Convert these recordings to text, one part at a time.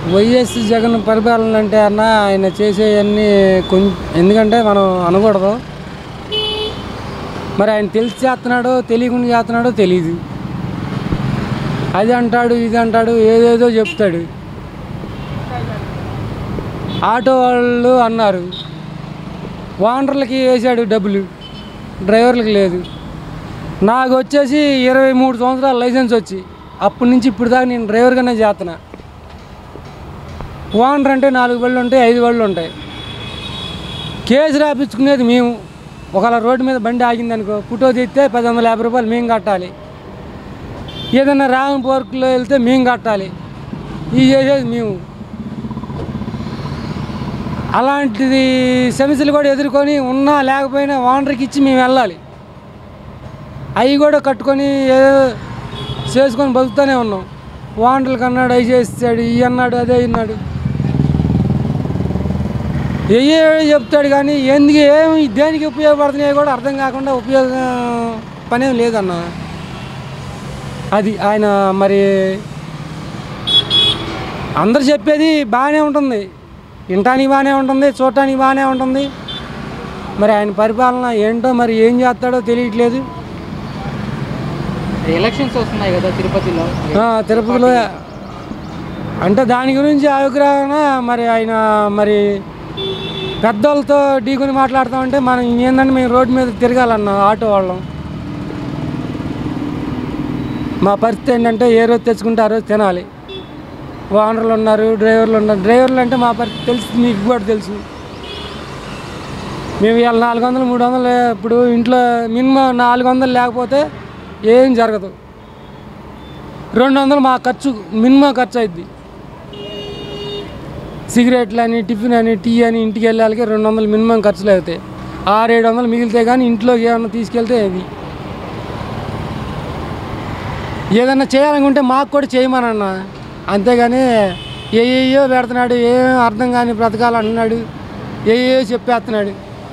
YS Jagan పరిపాలన అంటే అన్న ఆయన చేసేవన్నీ కొంచెం ఎందుకంటే మనం అనకూడదు మరి ఆయన తెలిసి చేస్తున్నాడో తెలియకుండా చేస్తున్నాడో తెలియదు అది అంటాడు ఇది అంటాడు ఏదేదో చెప్తాడు ఆటో వాళ్ళు అన్నారు ఓనర్లకి వేసాడు డబ్బులు డ్రైవర్లకు లేదు నాకు వచ్చేసి ఇరవై మూడు సంవత్సరాల లైసెన్స్ వచ్చి అప్పటి నుంచి ఇప్పుడు దాకా నేను డ్రైవర్గానే చేస్తున్నా ఓనర్ అంటే నాలుగు బళ్ళు ఉంటాయి ఐదు బళ్ళు ఉంటాయి కేసు రాపించుకునేది మేము ఒకవేళ రోడ్డు మీద బండి ఆగిందనుకో ఫోటో తీస్తే పది వందల యాభై రూపాయలు మేము కట్టాలి ఏదైనా రాంగ్ పోర్కులో వెళ్తే మేము కట్టాలి ఇది చేసేది మేము అలాంటిది సమస్యలు కూడా ఎదుర్కొని ఉన్నా లేకపోయినా ఓనర్కి ఇచ్చి మేము వెళ్ళాలి అవి కూడా కట్టుకొని ఏదో చేసుకొని బతుకుతూనే ఉన్నాం ఓనర్లకు అన్నాడు అవి చేస్తాడు ఇవి అన్నాడు అదే అన్నాడు ఏ చెప్తాడు కానీ ఎందుకు ఏమి దేనికి ఉపయోగపడుతున్నాయో కూడా అర్థం కాకుండా ఉపయోగం పనేం లేదన్న అది ఆయన మరి అందరు చెప్పేది బాగానే ఉంటుంది వినటానికి బాగానే ఉంటుంది చూడటానికి బాగానే ఉంటుంది మరి ఆయన పరిపాలన ఏంటో మరి ఏం చేస్తాడో తెలియట్లేదు ఎలక్షన్స్ వస్తున్నాయి కదా తిరుపతిలో ఆ, తిరుపతిలో అంటే దాని గురించి అభిప్రాయం మరి ఆయన మరి పెద్దోళ్ళతో ఢీకొని మాట్లాడుతామంటే మనం ఏంటంటే మేము రోడ్డు మీద తిరగాలన్న ఆటో వాళ్ళం మా పరిస్థితి ఏంటంటే ఏ రోజు తెచ్చుకుంటే ఆ రోజు తినాలి ఓనర్లు ఉన్నారు డ్రైవర్లు ఉన్నారు డ్రైవర్లు అంటే మా పరిస్థితి తెలుసు మీకు కూడా తెలుసు మేము ఇవాళ నాలుగు వందలు మూడు వందలు ఇప్పుడు ఇంట్లో మినిమం నాలుగు వందలు లేకపోతే ఏం జరగదు రెండు వందలు మా ఖర్చు మినిమం ఖర్చు అయింది సిగరెట్లు అని టిఫిన్ అని టీ అని ఇంటికి వెళ్ళాలికి రెండు వందలు మినిమం ఖర్చులు అవుతాయి ఆరు ఏడు వందలు మిగిలితే కానీ ఇంట్లోకి ఏమన్నా తీసుకెళ్తే అది ఏదన్నా చేయాలనుకుంటే మాకు కూడా చేయమనన్న అంతేగాని ఏయో పెడుతున్నాడు ఏం అర్థం కాని బ్రతకాలు అంటున్నాడు ఏయో చెప్పేస్తున్నాడు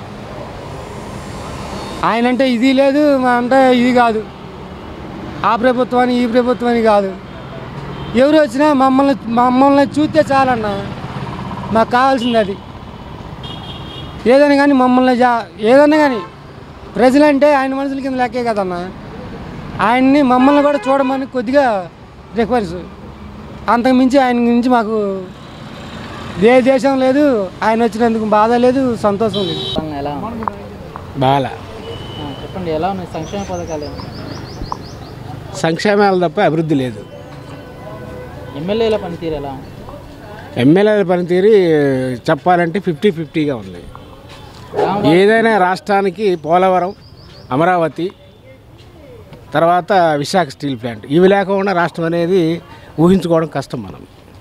ఆయన అంటే ఇది లేదు మా అంటే ఇది కాదు ఆ ప్రభుత్వాన్ని ఈ ప్రభుత్వాన్ని కాదు ఎవరు వచ్చినా మమ్మల్ని మమ్మల్ని చూస్తే చాలన్న మాకు కావాల్సింది అది ఏదైనా కానీ మమ్మల్ని జా ఏదైనా కానీ ప్రజలంటే ఆయన మనుషుల కింద లెక్కే కదన్న ఆయన్ని మమ్మల్ని కూడా చూడమని కొద్దిగా రిక్వెస్ట్ అంతకుమించి ఆయన గురించి మాకు ఏ దేశం లేదు ఆయన వచ్చినందుకు బాధ లేదు సంతోషం లేదు పాలన ఎలా ఉంది? బాగా ఆ, చెప్పండి ఎలా ఉన్నాయి సంక్షేమ పథకాలు ఏమి? సంక్షేమాలు తప్ప అభివృద్ధి లేదు ఎమ్మెల్యేల పనితీరు ఎలా ఉంది? ఎమ్మెల్యేల పనితీరు చెప్పాలంటే ఫిఫ్టీ ఫిఫ్టీగా ఉంది రామ- ఏదైనా రాష్ట్రానికి పోలవరం అమరావతి తర్వాత విశాఖ స్టీల్ ప్లాంట్ ఇవి లేకుండా రాష్ట్రం అనేది ఊహించుకోవడం కష్టం మనం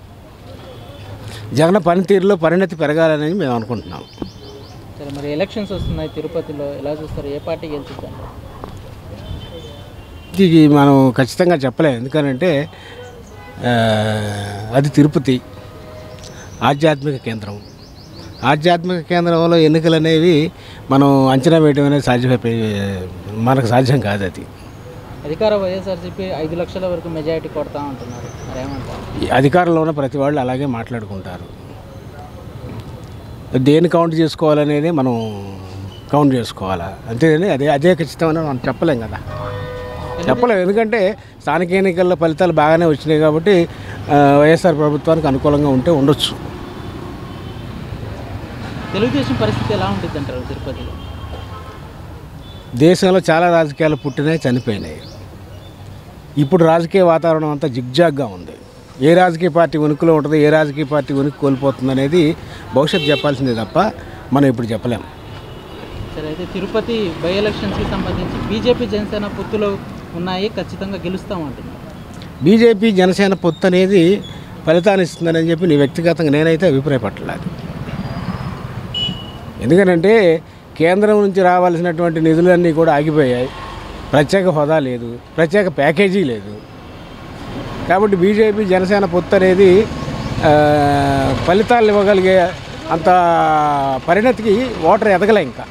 జగన్ పనితీరులో పరిణతి పెరగాలని మేము అనుకుంటున్నాం సరే మరి ఎలక్షన్స్ వస్తున్నాయి తిరుపతిలో ఎలా చూస్తారు ఏ పార్టీ గెలుచుద్దాం ఇది మనం ఖచ్చితంగా చెప్పలేము ఎందుకనంటే ఆ, అది తిరుపతి ఆధ్యాత్మిక కేంద్రం ఆధ్యాత్మిక కేంద్రంలో ఎన్నికలు అనేవి మనం అంచనా వేయడం అనేది సాధ్యమైపోయి మనకు సాధ్యం కాదు అది అధికార వైఎస్ఆర్సీపీ ఐదు లక్షల వరకు మెజారిటీ కొడతా ఉంటున్నారు మరి ఏమంటారు ఈ అధికారంలో ఉన్న ప్రతి వాళ్ళు అలాగే మాట్లాడుకుంటారు దేని కౌంట్ చేసుకోవాలనేది మనం కౌంట్ చేసుకోవాలా అంతేగాని అదే అదే ఖచ్చితమని మనం చెప్పలేం కదా చెప్పలేం ఎందుకంటే స్థానిక ఎన్నికల్లో ఫలితాలు బాగానే వచ్చినాయి కాబట్టి ఆ, వైఎస్ఆర్ ప్రభుత్వానికి అనుకూలంగా ఉంటే ఉండొచ్చు తెలుగుదేశం పరిస్థితి ఎలా ఉంటుంది అంటారు తిరుపతిలో దేశంలో చాలా రాజకీయాలు పుట్టినాయి చనిపోయినాయి ఇప్పుడు రాజకీయ వాతావరణం అంతా జిగ్జాగ్గా ఉంది ఏ రాజకీయ పార్టీ ఉనికిలో ఉంటుంది ఏ రాజకీయ పార్టీ ఉనికి కోల్పోతుంది అనేది భవిష్యత్తు చెప్పాల్సిందే తప్ప మనం ఇప్పుడు చెప్పలేము సరే అయితే తిరుపతి బై ఎలక్షన్స్కి సంబంధించి బీజేపీ జనసేన పొత్తులో ఉన్నాయి ఖచ్చితంగా గెలుస్తామంటున్నారు బీజేపీ జనసేన పొత్తు అనేది ఫలితాన్ని ఇస్తుందని చెప్పి నీ వ్యక్తిగతంగా నేనైతే అభిప్రాయపడలేదు ఎందుకంటే కేంద్రం నుంచి రావాల్సినటువంటి నిధులన్నీ కూడా ఆగిపోయాయి ప్రత్యేక హోదా లేదు ప్రత్యేక ప్యాకేజీ లేదు కాబట్టి బీజేపీ జనసేన పొత్తు అనేది ఆ, ఫలితాలు ఇవ్వగలిగే అంత పరిణతికి ఓటర్ ఎదగలే ఇంకా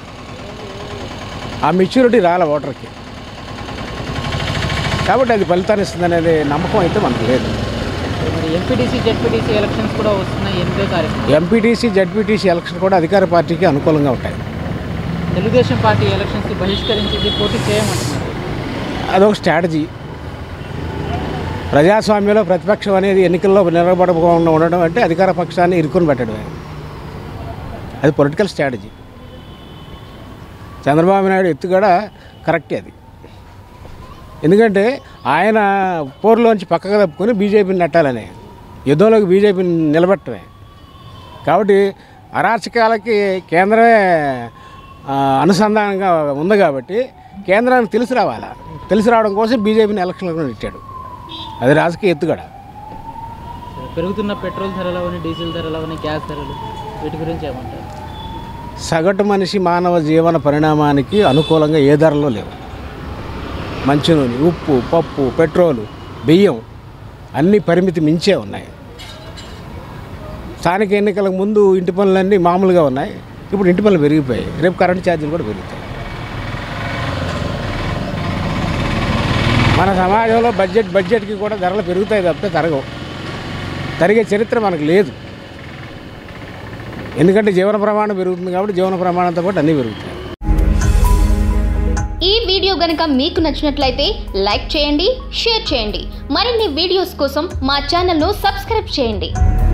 ఆ మెచ్యూరిటీ రాలే ఓటర్కి కాబట్టి అది ఫలితాన్ని ఇస్తుంది అనేది నమ్మకం అయితే మనకు లేదు మరి ఎంపీటీసీ జెడ్పీటీసీ ఎలక్షన్స్ కూడా వస్తున్నాయి ఎనిమిదో తారీఖు ఎంపీటీసీ జడ్పీటీసీ ఎలక్షన్ కూడా అధికార పార్టీకి అనుకూలంగా ఉంటాయి తెలుగుదేశం పార్టీ ఎలక్షన్స్ బహిష్కరించింది పోటీ చేయమంటున్నారు అదొక స్ట్రాటజీ ప్రజాస్వామ్యంలో ప్రతిపక్షం అనేది ఎన్నికల్లో నిలబడకుండా ఉండడం అంటే అధికార పక్షాన్ని ఇరుకుని పెట్టడమే అది పొలిటికల్ స్ట్రాటజీ చంద్రబాబు నాయుడు ఎత్తుగడ కరెక్టే అది ఎందుకంటే ఆయన పోరులోంచి పక్కకు తప్పుకొని బీజేపీని నెట్టాలని యుద్ధంలోకి బీజేపీని నిలబెట్టమే కాబట్టి అరాచకాలకి కేంద్రమే ఆ, అనుసంధానంగా ఉంది కాబట్టి కేంద్రానికి తెలిసి రావాలా తెలిసి రావడం కోసం బీజేపీని ఎలక్షన్లకు నెట్టాడు అది రాజకీయ ఎత్తుగడ పెరుగుతున్న పెట్రోల్ ధరలు అవని డీజిల్ ధరలు అవని గ్యాస్ ధరలు వీటి గురించి ఏమంటారు సగటు మనిషి మానవ జీవన పరిణామానికి అనుకూలంగా ఏ ధరలు లేవు మంచినూనె ఉప్పు పప్పు పెట్రోలు బియ్యం అన్నీ పరిమితి మించే ఉన్నాయి స్థానిక ఎన్నికలకు ముందు ఇంటి పనులన్నీ మామూలుగా ఉన్నాయి ఇప్పుడు ఇంటి పనులు పెరిగిపోయాయి రేపు కరెంట్ ఛార్జీలు కూడా పెరుగుతాయి మన సమాజంలో బడ్జెట్ బడ్జెట్కి కూడా ధరలు పెరుగుతాయి తప్పితే తరగవు తరిగే చరిత్ర మనకు లేదు ఎందుకంటే జీవన ప్రమాణం పెరుగుతుంది కాబట్టి జీవన ప్రమాణంతో పాటు అన్నీ పెరుగుతాయి ఈ వీడియో గనుక మీకు నచ్చినట్లయితే లైక్ చేయండి షేర్ చేయండి మరిన్ని వీడియోస్ కోసం మా ఛానల్ను సబ్స్క్రైబ్ చేయండి